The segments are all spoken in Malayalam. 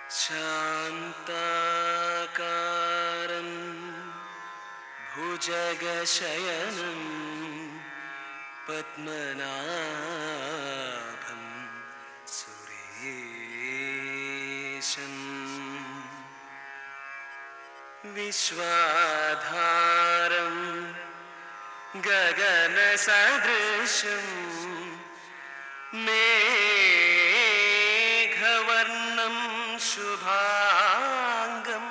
शान्ताकारं भुजगशयनं पद्मनाभं सुरेशम् विश्वाधारं गगनसदृशं मेघवर्णं शुभाङ्गं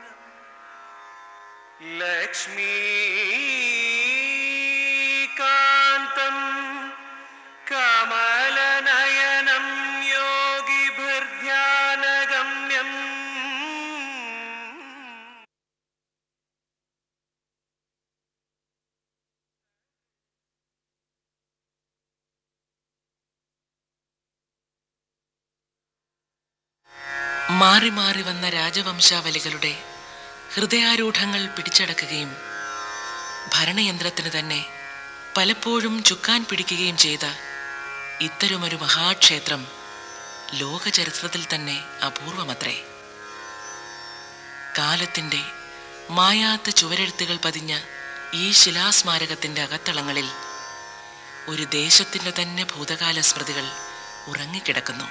लक्ष्मीकान्तं कमलनयनं योगिभिर्ध्यानगम्यम् മാറി മാറി വന്ന രാജവംശാവലികളുടെ ഹൃദയാരൂഢങ്ങൾ പിടിച്ചടക്കുകയും ഭരണയന്ത്രത്തിന് തന്നെ പലപ്പോഴും ചുക്കാൻ പിടിക്കുകയും ചെയ്ത ഇത്തരമൊരു മഹാക്ഷേത്രം ലോകചരിത്രത്തിൽ തന്നെ അപൂർവമത്രേ കാലത്തിൻ്റെ മായാത്ത ചുവരെഴുത്തുകൾ പതിഞ്ഞ ഈ ശിലാസ്മാരകത്തിൻ്റെ അകത്തളങ്ങളിൽ ഒരു ദേശത്തിൻ്റെ തന്നെ ഭൂതകാല സ്മൃതികൾ ഉറങ്ങിക്കിടക്കുന്നു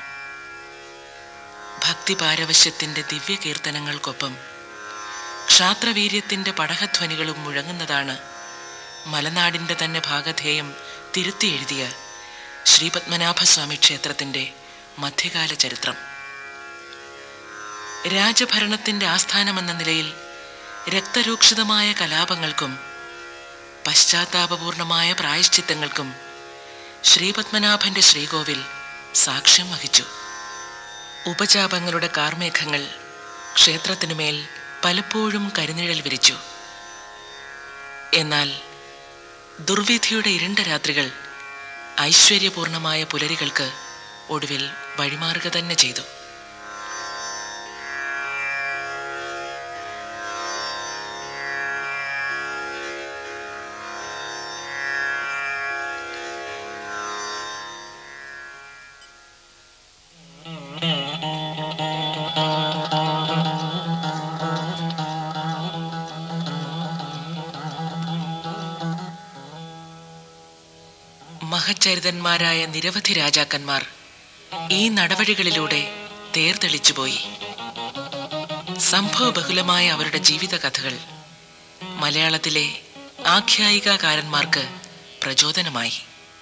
ഭക്തിപാരവശ്യത്തിന്റെ ദിവ്യകീർത്തനങ്ങൾക്കൊപ്പം ക്ഷാത്രവീര്യത്തിന്റെ പടഹധ്വനികളും മുഴങ്ങുന്നതാണ് മലനാടിന്റെ തന്നെ ഭാഗധേയം തിരുത്തി എഴുതിയ ശ്രീപത്മനാഭസ്വാമി ക്ഷേത്രത്തിന്റെ മധ്യകാല ചരിത്രം രാജഭരണത്തിന്റെ ആസ്ഥാനമെന്ന നിലയിൽ രക്തരൂക്ഷിതമായ കലാപങ്ങൾക്കും പശ്ചാത്താപപൂർണമായ പ്രായശ്ചിത്തങ്ങൾക്കും ശ്രീപത്മനാഭന്റെ ശ്രീകോവിൽ സാക്ഷ്യം വഹിച്ചു ഉപചാപങ്ങളുടെ കാർമേഘങ്ങൾ ക്ഷേത്രത്തിനുമേൽ പലപ്പോഴും കരിനിഴൽ വിരിച്ചു എന്നാൽ ദുർവിധിയുടെ ഇരുണ്ട രാത്രികൾ ഐശ്വര്യപൂർണമായ പുലരികൾക്ക് ഒടുവിൽ വഴിമാറുക തന്നെ ചെയ്തു മഹച്ചരിതന്മാരായ നിരവധി രാജാക്കന്മാർ ഈ നടവഴികളിലൂടെ തേർതെളിച്ചുപോയി സംഭവബഹുലമായ അവരുടെ ജീവിത കഥകൾ മലയാളത്തിലെ ആഖ്യായികാകാരന്മാർക്ക് പ്രചോദനമായി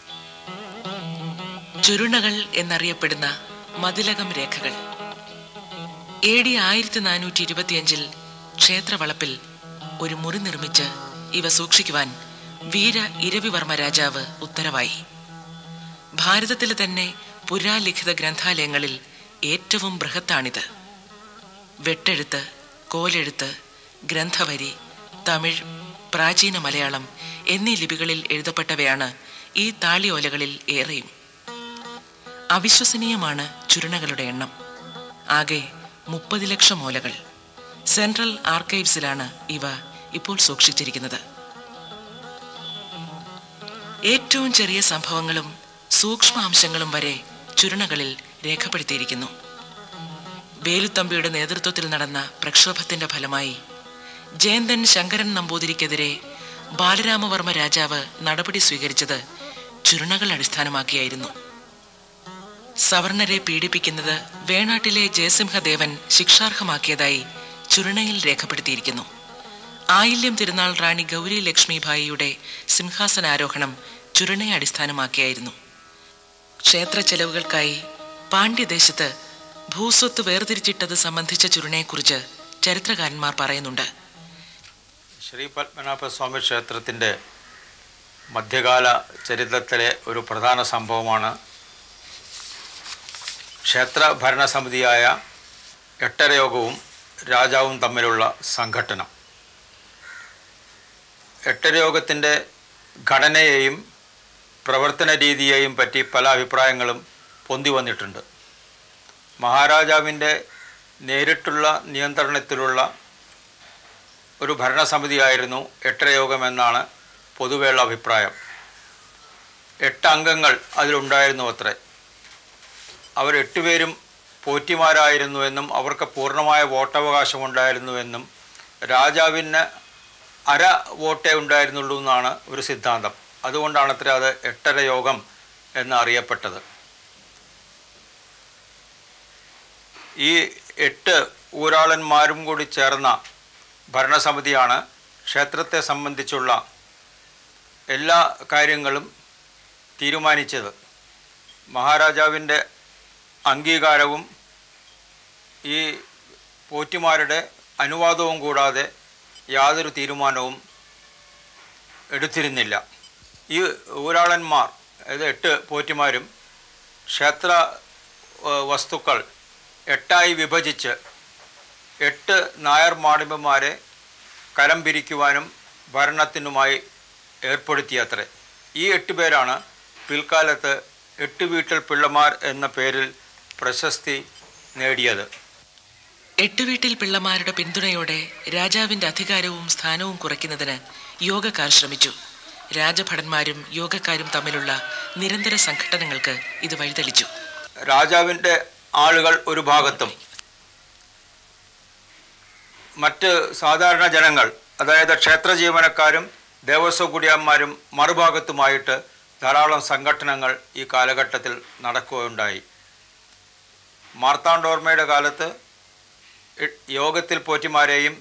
ചുരുണകൾ എന്നറിയപ്പെടുന്ന മതിലകം രേഖകൾ എ ഡി ആയിരത്തി നാനൂറ്റി ഇരുപത്തിയഞ്ചിൽ ക്ഷേത്രവളപ്പിൽ ഒരു മുറി നിർമ്മിച്ച് ഇവ സൂക്ഷിക്കുവാൻ വീര ഇരവിവർമ്മ രാജാവ് ഉത്തരവായി ഭാരതത്തിലെ തന്നെ പുരാലിഖിത ഗ്രന്ഥാലയങ്ങളിൽ ഏറ്റവും ബൃഹത്താണിത് വെട്ടെഴുത്ത് കോലെഴുത്ത് ഗ്രന്ഥവരി തമിഴ് പ്രാചീന മലയാളം എന്നീ ലിപികളിൽ എഴുതപ്പെട്ടവയാണ് ഈ താളിയോലകളിൽ ഏറെയും അവിശ്വസനീയമാണ് ചുരുണകളുടെ എണ്ണം ആകെ മുപ്പത് ലക്ഷം ഓലകൾ സെൻട്രൽ ആർക്കൈവ്സിലാണ് ഇവ ഇപ്പോൾ സൂക്ഷിച്ചിരിക്കുന്നത് ഏറ്റവും ചെറിയ സംഭവങ്ങളും സൂക്ഷ്മാംശങ്ങളും വരെ ചുരുണകളിൽ രേഖപ്പെടുത്തിയിരിക്കുന്നു വേലുത്തമ്പിയുടെ നേതൃത്വത്തിൽ നടന്ന പ്രക്ഷോഭത്തിന്റെ ഫലമായി ജയന്തൻ ശങ്കരൻ നമ്പൂതിരിക്കെതിരെ ബാലരാമവർമ്മ രാജാവ് നടപടി സ്വീകരിച്ചത് ചുരുണകൾ അടിസ്ഥാനമാക്കിയായിരുന്നു സവർണരെ പീഡിപ്പിക്കുന്നത് വേണാട്ടിലെ ജയസിംഹദേവൻ ശിക്ഷാർഹമാക്കിയതായി ചുരുണയിൽ രേഖപ്പെടുത്തിയിരിക്കുന്നു ആയില്യം തിരുനാൾ റാണി ഗൗരി ലക്ഷ്മിഭായിയുടെ സിംഹാസനാരോഹണം ചുരുണയെ അടിസ്ഥാനമാക്കിയായിരുന്നു ക്ഷേത്ര ചെലവുകൾക്കായി പാണ്ഡ്യദേശത്ത് ഭൂസ്വത്ത് വേർതിരിച്ചിട്ടത് സംബന്ധിച്ച ചുരുണയെക്കുറിച്ച് ചരിത്രകാരന്മാർ പറയുന്നുണ്ട് ശ്രീ പത്മനാഭസ്വാമി ക്ഷേത്രത്തിൻ്റെ മധ്യകാല ചരിത്രത്തിലെ ഒരു പ്രധാന സംഭവമാണ് ക്ഷേത്ര ഭരണസമിതിയായ എട്ടരയോഗവും രാജാവും തമ്മിലുള്ള സംഘട്ടനം എട്ടരയോഗത്തിൻ്റെ ഘടനയെയും പ്രവർത്തന രീതിയെയും പറ്റി പല അഭിപ്രായങ്ങളും പൊന്തി വന്നിട്ടുണ്ട് മഹാരാജാവിൻ്റെ നേരിട്ടുള്ള നിയന്ത്രണത്തിലുള്ള ഒരു ഭരണസമിതിയായിരുന്നു എട്ടരയോഗമെന്നാണ് പൊതുവെയുള്ള അഭിപ്രായം എട്ട് അംഗങ്ങൾ അതിലുണ്ടായിരുന്നു അത്രേ അവർ എട്ടുപേരും പോറ്റിമാരായിരുന്നുവെന്നും അവർക്ക് പൂർണ്ണമായ വോട്ടവകാശമുണ്ടായിരുന്നുവെന്നും രാജാവിന് അര വോട്ടേ ഉണ്ടായിരുന്നുള്ളൂ എന്നാണ് ഒരു സിദ്ധാന്തം അതുകൊണ്ടാണ് അത്ര അത് എട്ടര യോഗം എന്ന് അറിയപ്പെട്ടത് ഈ എട്ട് ഊരാളന്മാരും കൂടി ചേർന്ന ഭരണസമിതിയാണ് ക്ഷേത്രത്തെ സംബന്ധിച്ചുള്ള എല്ലാ കാര്യങ്ങളും തീരുമാനിച്ചത് മഹാരാജാവിൻ്റെ അംഗീകാരവും ഈ പോറ്റിമാരുടെ അനുവാദവും കൂടാതെ യാതൊരു തീരുമാനവും എടുത്തിരുന്നില്ല ഈ ഊരാളന്മാർ അതായത് എട്ട് പോറ്റിമാരും ക്ഷേത്ര ഏഹ്, വസ്തുക്കൾ എട്ടായി വിഭജിച്ച് എട്ട് നായർ മാടിമ്പന്മാരെ കരം പിരിക്കുവാനും ഭരണത്തിനുമായി ഏർപ്പെടുത്തിയത്രേ ഈ എട്ട് പേരാണ് പിൽക്കാലത്ത് എട്ട് വീട്ടിൽ പിള്ളമാർ എന്ന പേരിൽ പ്രശസ്തി നേടിയത് എട്ടുവീട്ടിൽ പിള്ളമാരുടെ പിന്തുണയോടെ രാജാവിന്റെ അധികാരവും സ്ഥാനവും കുറയ്ക്കുന്നതിന് യോഗക്കാർ ശ്രമിച്ചു രാജഭടന്മാരും യോഗക്കാരും തമ്മിലുള്ള നിരന്തര സംഘട്ടനങ്ങൾക്ക് ഇത് വഴിതെളിച്ചു രാജാവിൻ്റെ ആളുകൾ ഒരു ഭാഗത്തും മറ്റ് സാധാരണ ജനങ്ങൾ അതായത് ക്ഷേത്ര ജീവനക്കാരും ദേവസ്വം കുടിയന്മാരും മറുഭാഗത്തുമായിട്ട് ധാരാളം സംഘടനകൾ ഈ കാലഘട്ടത്തിൽ നടക്കുകയുണ്ടായി മാർത്താണ്ഡോർമ്മയുടെ കാലത്ത് എ- യോഗത്തിൽ പോറ്റിമാരെയും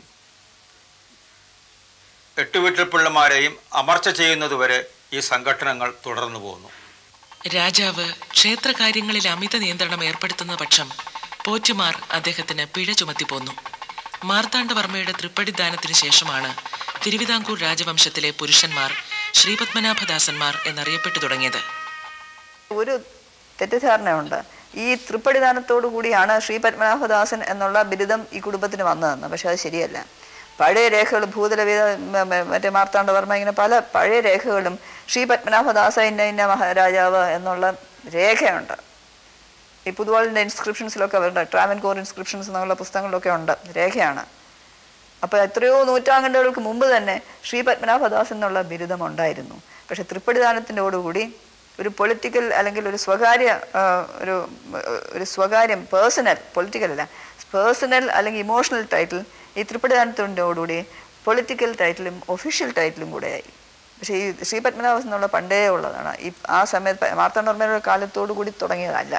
എട്ടുവീട്ടിൽ പിള്ളമാരെയും അമർച്ച ചെയ്യുന്നതുവരെ ഈ സംഘടനകൾ തുടർന്നു പോന്നു രാജാവ് ക്ഷേത്രകാര്യങ്ങളിൽ അമിത നിയന്ത്രണം ഏർപ്പെടുത്തുന്ന പക്ഷം പോറ്റുമാർ അദ്ദേഹത്തിന് പിഴ ചുമത്തി പോന്നു മാർത്താണ്ഡവർമ്മയുടെ തൃപ്പടിദാനത്തിന് ശേഷമാണ് തിരുവിതാംകൂർ രാജവംശത്തിലെ പുരുഷന്മാർ ശ്രീപത്മനാഭദാസന്മാർ എന്നറിയപ്പെട്ടു തുടങ്ങിയത് ഒരു തെറ്റിദ്ധാരണയുണ്ട് ഈ തൃപ്പടിദാനത്തോടു കൂടിയാണ് ശ്രീ പത്മനാഭദാസൻ എന്നുള്ള ബിരുദം ഈ കുടുംബത്തിന് വന്നതെന്ന് പക്ഷെ അത് ശരിയല്ല പഴയ രേഖകൾ ഭൂതലവേദ മ- മ- മറ്റേ മാർത്താണ്ഡവർമ്മ ഇങ്ങനെ പല പഴയ രേഖകളും ശ്രീ പത്മനാഭദാസ ഇന്ന ഇന്ന മഹാരാജാവ് എന്നുള്ള രേഖയുണ്ട് ഈ പുതുവാളിൻ്റെ ഇൻസ്ക്രിപ്ഷൻസിലൊക്കെ ഉണ്ട് ട്രാവൻകോർ ഇൻസ്ക്രിപ്ഷൻസ് എന്നുള്ള പുസ്തകങ്ങളിലൊക്കെ ഉണ്ട് രേഖയാണ് അപ്പോൾ എത്രയോ നൂറ്റാണ്ടുകൾക്ക് മുമ്പ് തന്നെ ശ്രീ പത്മനാഭദാസ് എന്നുള്ള ബിരുദം ഉണ്ടായിരുന്നു പക്ഷെ തൃപ്പടിദാനത്തിനോടുകൂടി ഒരു പൊളിറ്റിക്കൽ അല്ലെങ്കിൽ ഒരു സ്വകാര്യ ആ, ഒരു ഒരു സ്വകാര്യം പേഴ്സണൽ പൊളിറ്റിക്കൽ അല്ല പേഴ്സണൽ അല്ലെങ്കിൽ ഇമോഷണൽ ടൈറ്റിൽ ഈ തൃപ്പടിദാനത്തിനോടുകൂടി പൊളിറ്റിക്കൽ ടൈറ്റിലും ഒഫീഷ്യൽ ടൈറ്റിലും കൂടെയായി പക്ഷേ ഈ ശ്രീ പത്മനാഭസ് എന്നുള്ള പണ്ടേ ഉള്ളതാണ് ഈ ആ സമയത്ത് മാർത്താണ്ഡവർമ്മയുടെ കാലത്തോടു കൂടി തുടങ്ങിയതല്ല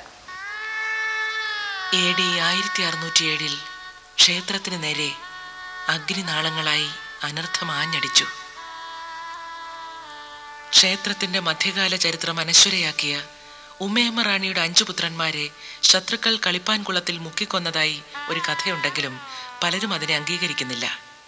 എ ഡി ആയിരത്തി അറുന്നൂറ്റി ഏഴിൽ ക്ഷേത്രത്തിന് നേരെ അഗ്നിനാളങ്ങളായി അനർത്ഥം ആഞ്ഞടിച്ചു ക്ഷേത്രത്തിന്റെ മധ്യകാല ചരിത്രം അനശ്വരയാക്കിയ ഉമ്മയമ്മ റാണിയുടെ അഞ്ചു പുത്രന്മാരെ ശത്രുക്കൾ കളിപ്പാൻ കുളത്തിൽ മുക്കിക്കൊന്നതായി ഒരു കഥയുണ്ടെങ്കിലും പലരും അതിനെ അംഗീകരിക്കുന്നില്ല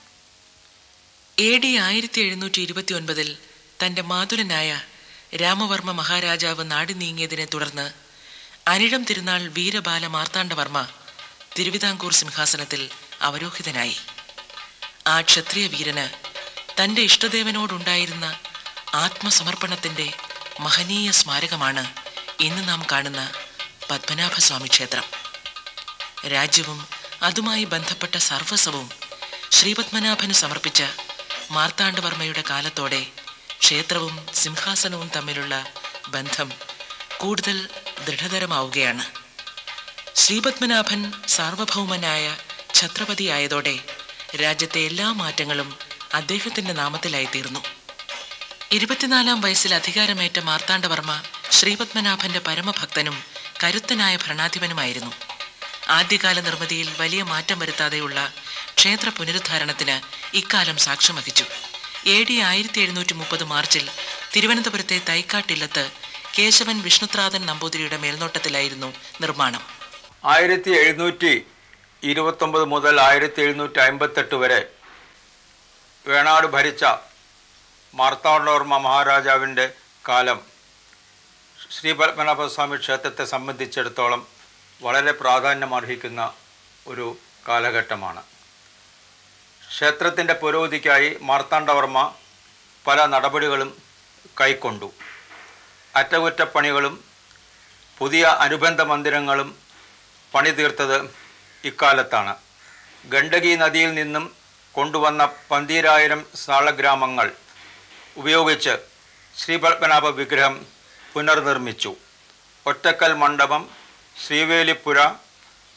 എ ഡി ആയിരത്തി എഴുന്നൂറ്റി ഇരുപത്തി ഒൻപതിൽ തന്റെ മാതുലനായ രാമവർമ്മ മഹാരാജാവ് നാടി നീങ്ങിയതിനെ തുടർന്ന് അനിഴം തിരുനാൾ വീരബാല മാർത്താണ്ഡവർമ്മ തിരുവിതാംകൂർ സിംഹാസനത്തിൽ അവരോഹിതനായി ആ ക്ഷത്രിയ വീരന് തന്റെ ഇഷ്ടദേവനോടുണ്ടായിരുന്ന ആത്മസമർപ്പണത്തിന്റെ മഹനീയ സ്മാരകമാണ് ഇന്ന് നാം കാണുന്ന പത്മനാഭസ്വാമി ക്ഷേത്രം രാജ്യവും അതുമായി ബന്ധപ്പെട്ട സർവസ്വവും ശ്രീപത്മനാഭന് സമർപ്പിച്ച മാർത്താണ്ഡവർമ്മയുടെ കാലത്തോടെ ക്ഷേത്രവും സിംഹാസനവും തമ്മിലുള്ള ബന്ധം കൂടുതൽ ദൃഢതരമാവുകയാണ് ശ്രീപത്മനാഭൻ സാർവഭൗമനായ ഛത്രപതിയായതോടെ രാജ്യത്തെ എല്ലാ മാറ്റങ്ങളും അദ്ദേഹത്തിന്റെ നാമത്തിലായി തീർന്നു ഇരുപത്തിനാലാം വയസ്സിൽ അധികാരമേറ്റ മാർത്താണ്ഡവർമ്മ ശ്രീപത്മനാഭന്റെ പരമഭക്തനും കരുത്തനായ ഭരണാധിപനുമായിരുന്നു ആദ്യകാല നിർമ്മിതിയിൽ വലിയ മാറ്റം വരുത്താതെയുള്ള ക്ഷേത്ര പുനരുദ്ധാരണത്തിന് ഇക്കാലം സാക്ഷ്യം വഹിച്ചു എ ഡി ആയിരത്തി എഴുന്നൂറ്റി മുപ്പത് മാർച്ചിൽ തിരുവനന്തപുരത്തെ തൈക്കാട്ടില്ലത്ത് കേശവൻ വിഷ്ണുത്രാതൻ നമ്പൂതിരിയുടെ മേൽനോട്ടത്തിലായിരുന്നു നിർമ്മാണം ആയിരത്തി എഴുന്നൂറ്റി ഇരുപത്തൊമ്പത് മുതൽ ആയിരത്തി എഴുന്നൂറ്റി അമ്പത്തെട്ട് വരെ വേണാട് ഭരിച്ച മാർത്താണ്ഡവർമ്മ മഹാരാജാവിൻ്റെ കാലം ശ്രീ പത്മനാഭസ്വാമി ക്ഷേത്രത്തെ സംബന്ധിച്ചിടത്തോളം വളരെ പ്രാധാന്യമർഹിക്കുന്ന ഒരു കാലഘട്ടമാണ് ക്ഷേത്രത്തിൻ്റെ പുരോഗതിക്കായി മാർത്താണ്ഡവർമ്മ പല നടപടികളും കൈക്കൊണ്ടു അറ്റകുറ്റപ്പണികളും പുതിയ അനുബന്ധ മന്ദിരങ്ങളും പണി തീർത്തത് ഇക്കാലത്താണ് ഗണ്ഡകി നദിയിൽ നിന്നും കൊണ്ടുവന്ന പന്തീരായിരം സാളഗ്രാമങ്ങൾ ഉപയോഗിച്ച് ശ്രീപത്മനാഭ വിഗ്രഹം പുനർനിർമ്മിച്ചു ഒറ്റക്കൽ മണ്ഡപം ശ്രീവേലിപ്പുര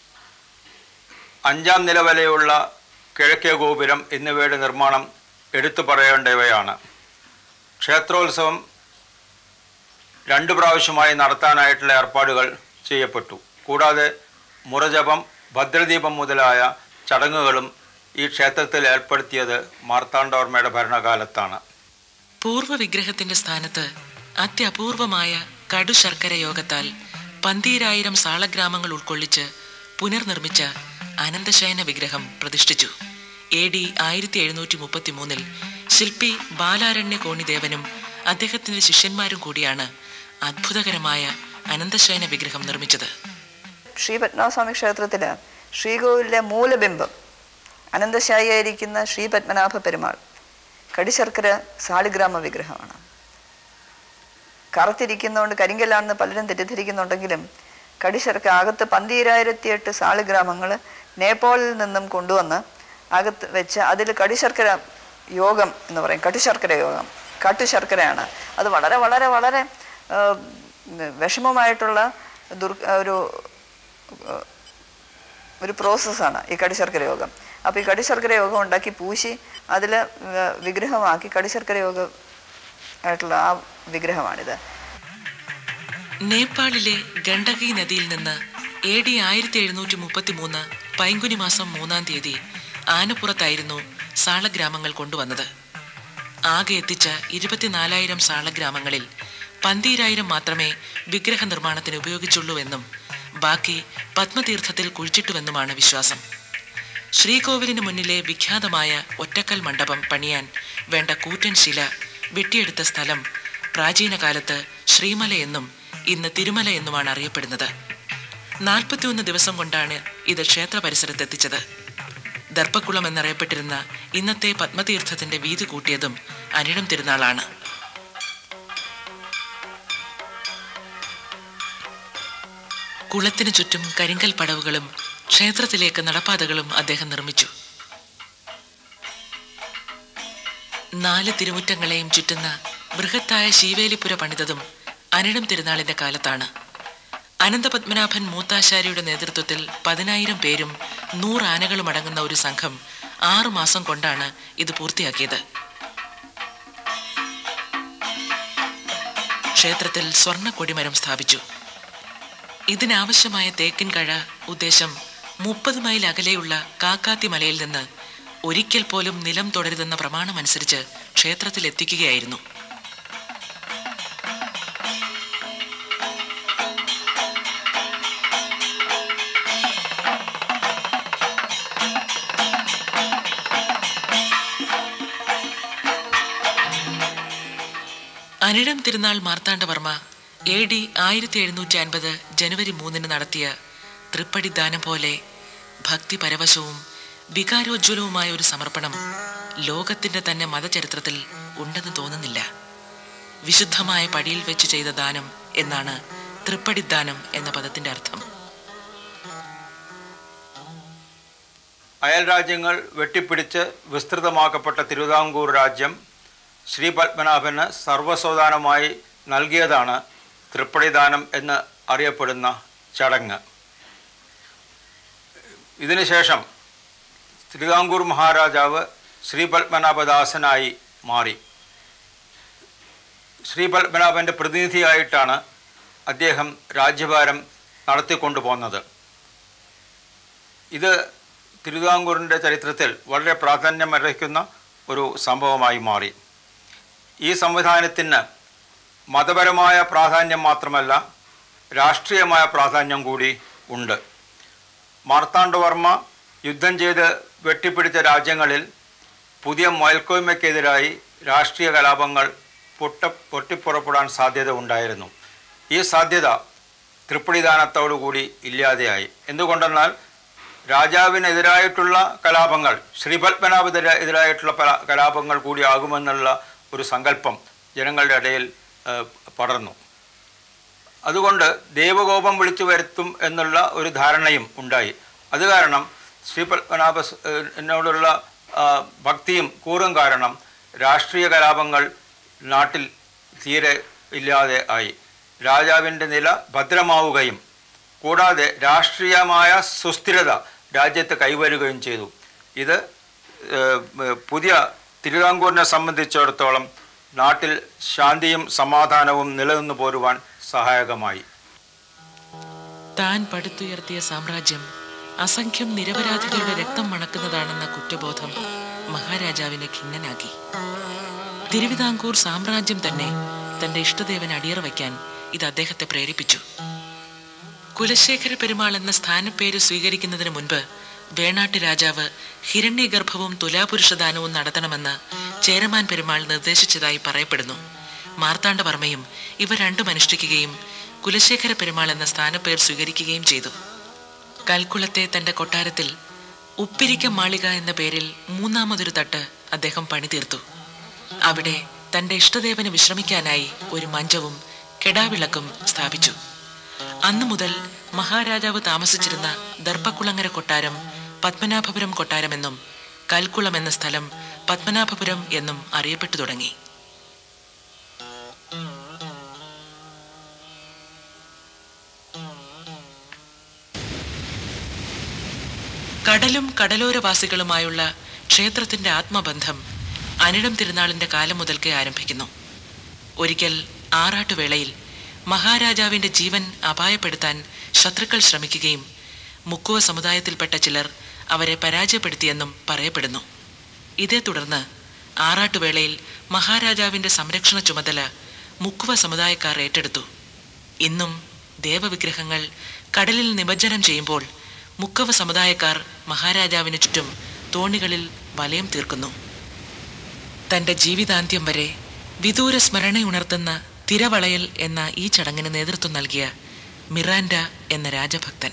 അഞ്ചാം നില വരെയുള്ള കിഴക്കേ ഗോപുരം എന്നിവയുടെ നിർമ്മാണം എടുത്തു പറയേണ്ടവയാണ് ക്ഷേത്രോത്സവം രണ്ട് പ്രാവശ്യമായി നടത്താനായിട്ടുള്ള ഏർപ്പാടുകൾ ചെയ്യപ്പെട്ടു കൂടാതെ മുറജപം ഭദ്രദീപം മുതലായ ചടങ്ങുകളും ഈ ക്ഷേത്രത്തിൽ ഏർപ്പെടുത്തിയത് മാർത്താണ്ഡവർമ്മയുടെ ഭരണകാലത്താണ് പൂർവ്വ വിഗ്രഹത്തിന്റെ സ്ഥാനത്ത് അത്യപൂർവമായ കടുശർക്കര യോഗത്താൽ പന്തീരായിരം സാളഗ്രാമങ്ങൾ ഉൾക്കൊള്ളിച്ച് പുനർനിർമ്മിച്ച അനന്തശയന വിഗ്രഹം പ്രതിഷ്ഠിച്ചു എ ഡി ആയിരത്തി എഴുന്നൂറ്റി മുപ്പത്തി മൂന്നിൽ ശില്പി ബാലാരണ്യ കോണിദേവനും അദ്ദേഹത്തിന്റെ ശിഷ്യന്മാരും കൂടിയാണ് അത്ഭുതകരമായ അനന്തശയന വിഗ്രഹം നിർമ്മിച്ചത് ശ്രീ പത്മനാഭസ്വാമി ക്ഷേത്രത്തിൽ ശ്രീകോവിലിലെ മൂലബിംബം അനന്തശായിയായിരിക്കുന്ന ശ്രീ പത്മനാഭ പെരുമാൾ കടിശർക്കര സാളിഗ്രാമ വിഗ്രഹമാണ് കറുത്തിരിക്കുന്നതുകൊണ്ട് കരിങ്കല്ലാണെന്ന് പലരും തെറ്റിദ്ധരിക്കുന്നുണ്ടെങ്കിലും കടിശർക്ക അകത്ത് പന്തീരായിരത്തി എട്ട് സാളിഗ്രാമങ്ങൾ നേപ്പാളിൽ നിന്നും കൊണ്ടുവന്ന് അകത്ത് വെച്ച് അതിൽ കടിശർക്കര യോഗം എന്ന് പറയും കട്ടുശർക്കര യോഗം കട്ടുശർക്കരയാണ് അത് വളരെ വളരെ വളരെ ആ, വിഷമമായിട്ടുള്ള ദുർ ഒരു ഒരു പ്രോസസ്സാണ് ഈ കടിശർക്കര യോഗം അപ്പോൾ ഈ കടിശർക്കര യോഗം ഉണ്ടാക്കി പൂശി അതിൽ വിഗ്രഹമാക്കി കടിശർക്കര യോഗം ആയിട്ടുള്ള ആ വിഗ്രഹമാണിത് നേപ്പാളിലെ ഗണ്ഡകി നദിയിൽ നിന്ന് എ ഡി ആയിരത്തി എഴുന്നൂറ്റി മുപ്പത്തി മൂന്ന് പൈങ്കുനി മാസം മൂന്നാം തീയതി ആനപ്പുറത്തായിരുന്നു സാളഗ്രാമങ്ങൾ കൊണ്ടുവന്നത് ആകെ എത്തിച്ച ഇരുപത്തിനാലായിരം സാളഗ്രാമങ്ങളിൽ പന്തീരായിരം മാത്രമേ വിഗ്രഹ നിർമ്മാണത്തിന് ഉപയോഗിച്ചുള്ളൂവെന്നും ബാക്കി പത്മതീർത്ഥത്തിൽ കുഴിച്ചിട്ടുവെന്നുമാണ് വിശ്വാസം ശ്രീകോവിലിന് മുന്നിലെ വിഖ്യാതമായ ഒറ്റക്കൽ മണ്ഡപം പണിയാൻ വേണ്ട കൂറ്റൻ ശില വെട്ടിയെടുത്ത സ്ഥലം പ്രാചീന കാലത്ത് ശ്രീമല എന്നും ഇന്ന് തിരുമല എന്നുമാണ് അറിയപ്പെടുന്നത് നാൽപ്പത്തിയൊന്ന് ദിവസം കൊണ്ടാണ് ഇത് ക്ഷേത്ര പരിസരത്തെത്തിച്ചത് ദർപ്പക്കുളം എന്നറിയപ്പെട്ടിരുന്ന ഇന്നത്തെ പത്മതീർത്ഥത്തിന്റെ വീതി കൂട്ടിയതും അനിഴം തിരുനാളാണ് കുളത്തിനു ചുറ്റും കരിങ്കൽ പടവുകളും ക്ഷേത്രത്തിലേക്ക് നടപ്പാതകളും അദ്ദേഹം നിർമ്മിച്ചു നാല് തിരുമുറ്റങ്ങളെയും ചുറ്റുന്ന ബൃഹത്തായ ശീവേലിപ്പുര പണിതതും അനിഴം തിരുനാളിന്റെ കാലത്താണ് അനന്തപത്മനാഭൻ മൂത്താശാരിയുടെ നേതൃത്വത്തിൽ പതിനായിരം പേരും നൂറ് ആനകളും അടങ്ങുന്ന ഒരു സംഘം ആറു മാസം കൊണ്ടാണ് ഇത് പൂർത്തിയാക്കിയത് ക്ഷേത്രത്തിൽ സ്വർണ്ണ കൊടിമരം സ്ഥാപിച്ചു ഇതിനാവശ്യമായ തേക്കിൻ കഴ ഉദ്ദേശം മുപ്പത് മൈൽ അകലെയുള്ള കാക്കാത്തി മലയിൽ നിന്ന് ഒരിക്കൽ പോലും നിലം തുടരുതെന്ന പ്രമാണമനുസരിച്ച് ക്ഷേത്രത്തിൽ എത്തിക്കുകയായിരുന്നു അനിഴം തിരുനാൾ മാർത്താണ്ഡവർമ്മ എ ഡി ആയിരത്തി എഴുന്നൂറ്റി അൻപത് ജനുവരി മൂന്നിന് നടത്തിയ തൃപ്പടിദാനം പോലെ ഭക്തിപരവശവും വികാരോജ്വലവുമായ ഒരു സമർപ്പണം ലോകത്തിന്റെ തന്നെ മതചരിത്രത്തിൽ ഉണ്ടെന്ന് തോന്നുന്നില്ല വിശുദ്ധമായ പടിയിൽ വെച്ച് ചെയ്ത ദാനം എന്നാണ് തൃപ്പടിദാനം എന്ന പദത്തിന്റെ അർത്ഥം അയൽ രാജ്യങ്ങൾ വെട്ടിപ്പിടിച്ച് വിസ്തൃതമാക്കപ്പെട്ട തിരുവിതാംകൂർ രാജ്യം ശ്രീ പത്മനാഭന് സർവസ്വദാനമായി നൽകിയതാണ് തൃപ്പടിദാനം എന്ന് അറിയപ്പെടുന്ന ചടങ്ങ് ഇതിനുശേഷം തിരുവിതാംകൂർ മഹാരാജാവ് ശ്രീ പത്മനാഭദാസനായി മാറി ശ്രീ പത്മനാഭൻ്റെ പ്രതിനിധിയായിട്ടാണ് അദ്ദേഹം രാജ്യഭാരം നടത്തിക്കൊണ്ടു പോന്നത് ഇത് തിരുവിതാംകൂറിൻ്റെ ചരിത്രത്തിൽ വളരെ പ്രാധാന്യമർഹിക്കുന്ന ഒരു സംഭവമായി മാറി ഈ സംവിധാനത്തിന് മതപരമായ പ്രാധാന്യം മാത്രമല്ല രാഷ്ട്രീയമായ പ്രാധാന്യം കൂടി ഉണ്ട് മാർത്താണ്ഡവർമ്മ യുദ്ധം ചെയ്ത് വെട്ടിപ്പിടിച്ച രാജ്യങ്ങളിൽ പുതിയ മേൽക്കോയ്മയ്ക്കെതിരായി രാഷ്ട്രീയ കലാപങ്ങൾ പൊട്ട പൊട്ടിപ്പുറപ്പെടാൻ സാധ്യത ഉണ്ടായിരുന്നു ഈ സാധ്യത തൃപ്പടിദാനത്തോടുകൂടി ഇല്ലാതെയായി എന്തുകൊണ്ടെന്നാൽ രാജാവിനെതിരായിട്ടുള്ള കലാപങ്ങൾ ശ്രീപത്മനാഭത്തിന് എതിരായിട്ടുള്ള പല- കലാപങ്ങൾ കൂടി ആകുമെന്നുള്ള ഒരു സങ്കല്പം ജനങ്ങളുടെ ഇടയിൽ ഏഹ്, പടർന്നു അതുകൊണ്ട് ദൈവകോപം വിളിച്ചു വരുത്തും എന്നുള്ള ഒരു ധാരണയും ഉണ്ടായി അത് കാരണം ശ്രീപത്മനാഭ സ്- ഏഹ്, എന്നോടുള്ള ആ, ഭക്തിയും കൂറും കാരണം രാഷ്ട്രീയ കലാപങ്ങൾ നാട്ടിൽ തീരെ ഇല്ലാതെ ആയി രാജാവിൻ്റെ നില ഭദ്രമാവുകയും കൂടാതെ രാഷ്ട്രീയമായ സുസ്ഥിരത രാജ്യത്ത് കൈവരുകയും ചെയ്തു ഇത് ഏഹ്, ഏഹ്, പുതിയ തിരുവിതാംകൂറിനെ സംബന്ധിച്ചിടത്തോളം നാട്ടിൽ ശാന്തിയും സമാധാനവും നിലനിന്നു പോരുവാൻ സഹായകമായി താൻ പടുത്തുയർത്തിയ സാമ്രാജ്യം അസംഖ്യം നിരപരാധികളുടെ രക്തം മണക്കുന്നതാണെന്ന കുറ്റബോധം മഹാരാജാവിനെ ഖിന്നനാക്കി തിരുവിതാംകൂർ സാമ്രാജ്യം തന്നെ തന്റെ ഇഷ്ടദേവൻ അടിയറ വയ്ക്കാൻ ഇത് അദ്ദേഹത്തെ പ്രേരിപ്പിച്ചു കുലശേഖര പെരുമാൾ എന്ന സ്ഥാനപ്പേര് സ്വീകരിക്കുന്നതിന് മുൻപ് വേണാട്ട് രാജാവ് ഹിരണ്യഗർഭവും തുലാപുരുഷദാനവും നടത്തണമെന്ന് ചേരമാൻ പെരുമാൾ നിർദ്ദേശിച്ചതായി പറയപ്പെടുന്നു മാർത്താണ്ഡവർമ്മയും ഇവ രണ്ടും അനുഷ്ഠിക്കുകയും കുലശേഖര പെരുമാൾ എന്ന സ്ഥാനപ്പേർ സ്വീകരിക്കുകയും ചെയ്തു കൽക്കുളത്തെ തന്റെ കൊട്ടാരത്തിൽ ഉപ്പിരിക്ക മാളിക എന്ന പേരിൽ മൂന്നാമതൊരു തട്ട് അദ്ദേഹം പണിതീർത്തു അവിടെ തന്റെ ഇഷ്ടദേവന് വിശ്രമിക്കാനായി ഒരു മഞ്ചവും കെടാവിളക്കും സ്ഥാപിച്ചു അന്നു മുതൽ മഹാരാജാവ് താമസിച്ചിരുന്ന ദർഭക്കുളങ്ങര കൊട്ടാരം പത്മനാഭപുരം കൊട്ടാരമെന്നും കൽക്കുളം എന്ന സ്ഥലം പത്മനാഭപുരം എന്നും അറിയപ്പെട്ടു തുടങ്ങി കടലും കടലോരവാസികളുമായുള്ള ക്ഷേത്രത്തിന്റെ ആത്മബന്ധം അനിടം തിരുനാളിന്റെ കാലം മുതൽക്കേ ആരംഭിക്കുന്നു ഒരിക്കൽ ആറാട്ടുവേളയിൽ മഹാരാജാവിന്റെ ജീവൻ അപായപ്പെടുത്താൻ ശത്രുക്കൾ ശ്രമിക്കുകയും മുക്കുവ സമുദായത്തിൽപ്പെട്ട ചിലർ അവരെ പരാജയപ്പെടുത്തിയെന്നും പറയപ്പെടുന്നു ഇതേ തുടർന്ന് ആറാട്ടുവേളയിൽ മഹാരാജാവിന്റെ സംരക്ഷണ ചുമതല മുക്കുവ സമുദായക്കാർ ഏറ്റെടുത്തു ഇന്നും ദേവവിഗ്രഹങ്ങൾ കടലിൽ നിമജ്ജനം ചെയ്യുമ്പോൾ മുക്കവ സമുദായക്കാർ മഹാരാജാവിന് ചുറ്റും തോണികളിൽ വലയം തീർക്കുന്നു തന്റെ ജീവിതാന്ത്യം വരെ വിദൂര സ്മരണയുണർത്തുന്ന തിരവളയൽ എന്ന ഈ ചടങ്ങിന് നേതൃത്വം നൽകിയ മിറാൻഡ എന്ന രാജഭക്തൻ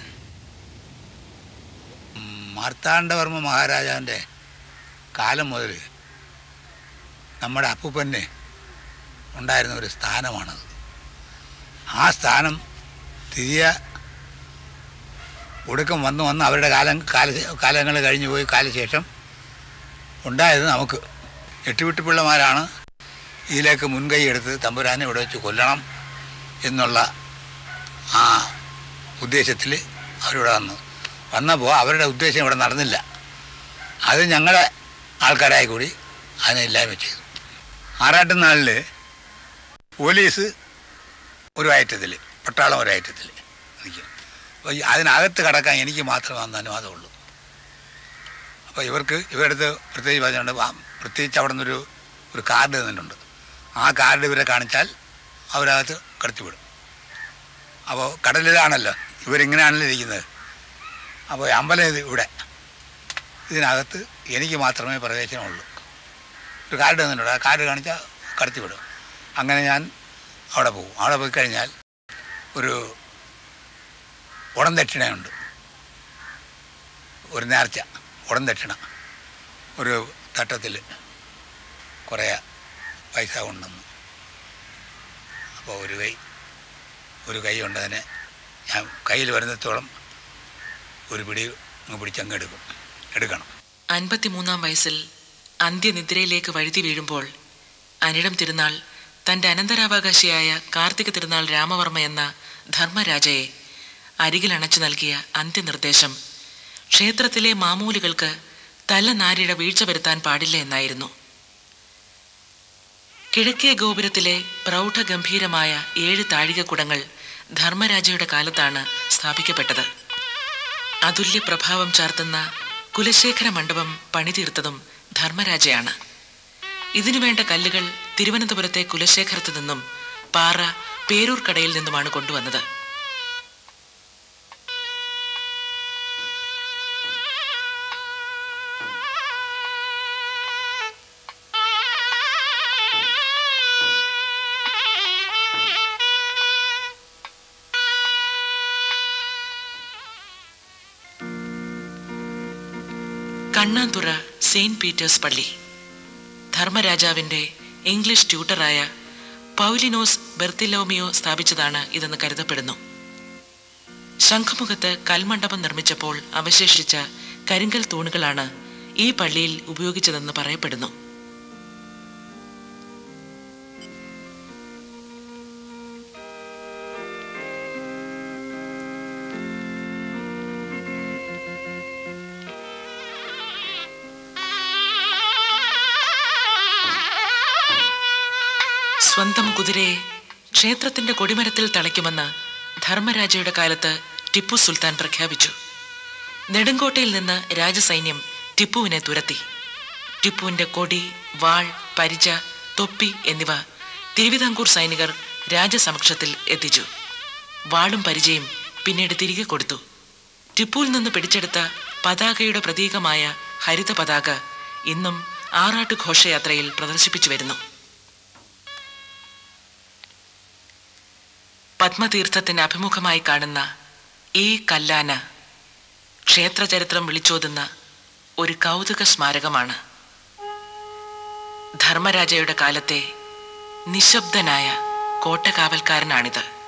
മാർത്താണ്ഡവർമ്മ മഹാരാജാവിൻ്റെ കാലം മുതൽ നമ്മുടെ അപ്പൂപ്പന് ഉണ്ടായിരുന്ന ഒരു സ്ഥാനമാണത് ആ സ്ഥാനം തിരികെ ഒടുക്കം വന്ന് വന്ന് അവരുടെ കാലം കാല കാലങ്ങൾ കഴിഞ്ഞു പോയി കാലശേഷം ഉണ്ടായത് നമുക്ക് എട്ടുവിട്ടുപിള്ളമാരാണ് ഇതിലേക്ക് മുൻകൈ എടുത്ത് തമ്പുരാനെ ഇവിടെ വെച്ച് കൊല്ലണം എന്നുള്ള ആ ഉദ്ദേശത്തിൽ അവരിവിടെ വന്നു വന്നപ്പോൾ അവരുടെ ഉദ്ദേശം ഇവിടെ നടന്നില്ല അത് ഞങ്ങളുടെ ആൾക്കാരായി കൂടി അതിനെ ഇല്ലായ്മ ചെയ്തു ആറാട്ടുനാളിൽ പോലീസ് ഒരു ഐറ്റത്തിൽ പട്ടാളം ഒരു ഐറ്റത്തിൽ നിൽക്കും അപ്പോൾ ഈ അതിനകത്ത് കടക്കാൻ എനിക്ക് മാത്രമേ അന്ന് അനുവാദമുള്ളൂ അപ്പോൾ ഇവർക്ക് ഇവരുടെ അടുത്ത് പ്രത്യേകിച്ച് പറഞ്ഞുകൊണ്ട് വാ- പ്രത്യേകിച്ച് അവിടെ നിന്നൊരു ഒരു കാർഡ് തന്നിട്ടുണ്ട് ആ കാർഡ് ഇവരെ കാണിച്ചാൽ അവരകത്ത് കടത്തിവിടും അപ്പോൾ കടലിലാണല്ലോ ഇവരിങ്ങനെയാണല്ലോ ഇരിക്കുന്നത് അപ്പോൾ അമ്പലം ഇത് ഇവിടെ ഇതിനകത്ത് എനിക്ക് മാത്രമേ പ്രവേശനമുള്ളൂ ഒരു കാർഡ് തന്നിട്ടുണ്ട് ആ കാർഡ് കാണിച്ചാൽ കടത്തിവിടും അങ്ങനെ ഞാൻ അവിടെ പോകും അവിടെ പോയി കഴിഞ്ഞാൽ ഒരു ഉടൻ ദക്ഷിണയുണ്ട് ഒരു നേർച്ച ഉടൻ ദക്ഷിണ ഒരു തട്ടത്തിൽ കുറേ പൈസ കൊണ്ടുവന്നു അപ്പോൾ ഒരു കൈ ഒരു കൈ ഉണ്ടതിനെ ഞാൻ കയ്യിൽ വരുന്നത്തോളം ഒരു പിടി അങ്ങ് പിടിച്ചങ്ങ് എടുക്കും എടുക്കണം അൻപത്തിമൂന്നാം വയസ്സിൽ അന്ത്യനിദ്രയിലേക്ക് വഴുതി വീഴുമ്പോൾ അനിടം തിരുനാൾ തന്റെ അനന്തരാവകാശിയായ കാർത്തിക തിരുനാൾ രാമവർമ്മ എന്ന ധർമ്മരാജയെ അരികിൽ അണച്ചു നൽകിയ അന്ത്യനിർദ്ദേശം ക്ഷേത്രത്തിലെ മാമൂലുകൾക്ക് തലനാരിഴ വീഴ്ച വരുത്താൻ പാടില്ല എന്നായിരുന്നു കിഴക്കേ ഗോപുരത്തിലെ പ്രൗഢഗംഭീരമായ ഏഴ് താഴികക്കുടങ്ങൾ ധർമ്മരാജയുടെ കാലത്താണ് സ്ഥാപിക്കപ്പെട്ടത് അതുല്യ പ്രഭാവം ചാർത്തുന്ന കുലശേഖര മണ്ഡപം പണിതീർത്തതും ധർമ്മരാജയാണ് ഇതിനുവേണ്ട കല്ലുകൾ തിരുവനന്തപുരത്തെ കുലശേഖരത്തു നിന്നും പാറ പേരൂർ കടയിൽ നിന്നുമാണ് കൊണ്ടുവന്നത് കണ്ണാന്തുറ സെയിന്റ് പീറ്റേഴ്സ് പള്ളി ധർമ്മരാജാവിന്റെ ഇംഗ്ലീഷ് ട്യൂട്ടറായ പൗലിനോസ് ബെർത്തിലോമിയോ സ്ഥാപിച്ചതാണ് ഇതെന്ന് കരുതപ്പെടുന്നു ശംഖുമുഖത്ത് കൽമണ്ഡപം നിർമ്മിച്ചപ്പോൾ അവശേഷിച്ച കരിങ്കൽ തൂണുകളാണ് ഈ പള്ളിയിൽ ഉപയോഗിച്ചതെന്ന് പറയപ്പെടുന്നു സ്വന്തം കുതിരയെ ക്ഷേത്രത്തിന്റെ കൊടിമരത്തിൽ തളയ്ക്കുമെന്ന് ധർമ്മരാജയുടെ കാലത്ത് ടിപ്പു സുൽത്താൻ പ്രഖ്യാപിച്ചു നെടുങ്കോട്ടയിൽ നിന്ന് രാജസൈന്യം ടിപ്പുവിനെ തുരത്തി ടിപ്പുവിന്റെ കൊടി വാൾ പരിച തൊപ്പി എന്നിവ തിരുവിതാംകൂർ സൈനികർ രാജസമക്ഷത്തിൽ എത്തിച്ചു വാളും പരിചയും പിന്നീട് തിരികെ കൊടുത്തു ടിപ്പുവിൽ നിന്ന് പിടിച്ചെടുത്ത പതാകയുടെ പ്രതീകമായ ഹരിത പതാക ഇന്നും ആറാട്ട് ഘോഷയാത്രയിൽ പ്രദർശിപ്പിച്ചു വരുന്നു പത്മതീർത്ഥത്തിന് അഭിമുഖമായി കാണുന്ന ഈ കല്ലാന ക്ഷേത്രചരിത്രം വിളിച്ചോതുന്ന ഒരു കൗതുക സ്മാരകമാണ് ധർമ്മരാജയുടെ കാലത്തെ നിശബ്ദനായ കോട്ടകാവൽക്കാരനാണിത്